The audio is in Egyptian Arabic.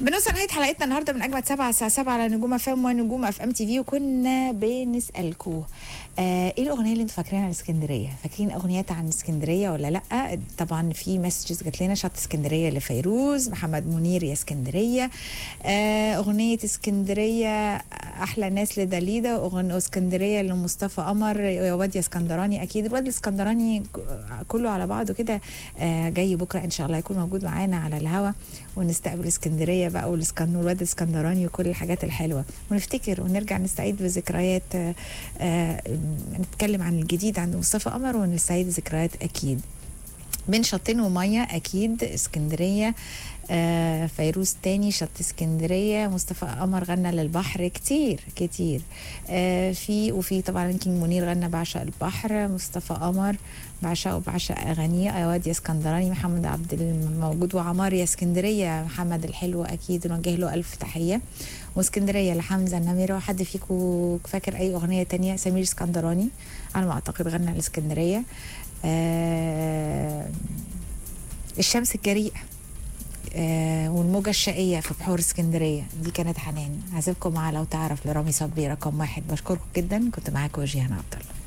بنوصل نهايه حلقتنا النهارده من اجمد سبعة الساعه 7 على نجوم اف ام ونجوم اف ام تي في وكنا بنسالكم آه ايه الاغنيه اللي انتوا فاكرينها عن اسكندريه؟ فاكرين اغنيات عن اسكندريه ولا لا؟ طبعا في مسجز جات لنا شط اسكندريه لفيروز محمد منير يا اسكندريه آه اغنيه اسكندريه احلى ناس لداليدا واغنيه اسكندريه لمصطفى قمر يا واد يا اسكندراني اكيد الواد الاسكندراني كله على بعضه كده آه جاي بكره ان شاء الله يكون موجود معانا على الهوا ونستقبل اسكندريه بقى والاسكن والواد الاسكندراني وكل الحاجات الحلوه ونفتكر ونرجع نستعيد بذكريات آه آه نتكلم عن الجديد عند مصطفى قمر ونستعيد ذكريات اكيد بين شطين وميه اكيد اسكندريه آه فيروز تاني شط اسكندريه مصطفى قمر غنى للبحر كتير كتير آه في وفي طبعا كينج منير غنى بعشق البحر مصطفى قمر بعشق وبعشق اغانيه يا واد يا اسكندراني محمد عبد الموجود وعمار يا اسكندريه محمد الحلو اكيد نوجه له الف تحيه واسكندريه لحمزه النميره وحد فيكم فاكر اي اغنيه تانية سمير اسكندراني على ما اعتقد غنى الاسكندريه آه الشمس الجريئه آه والموجة الشقية في بحور اسكندرية دي كانت حنان هسيبكم مع لو تعرف لرامي صبري رقم واحد بشكركم جدا كنت معاكم جيهان عبد الله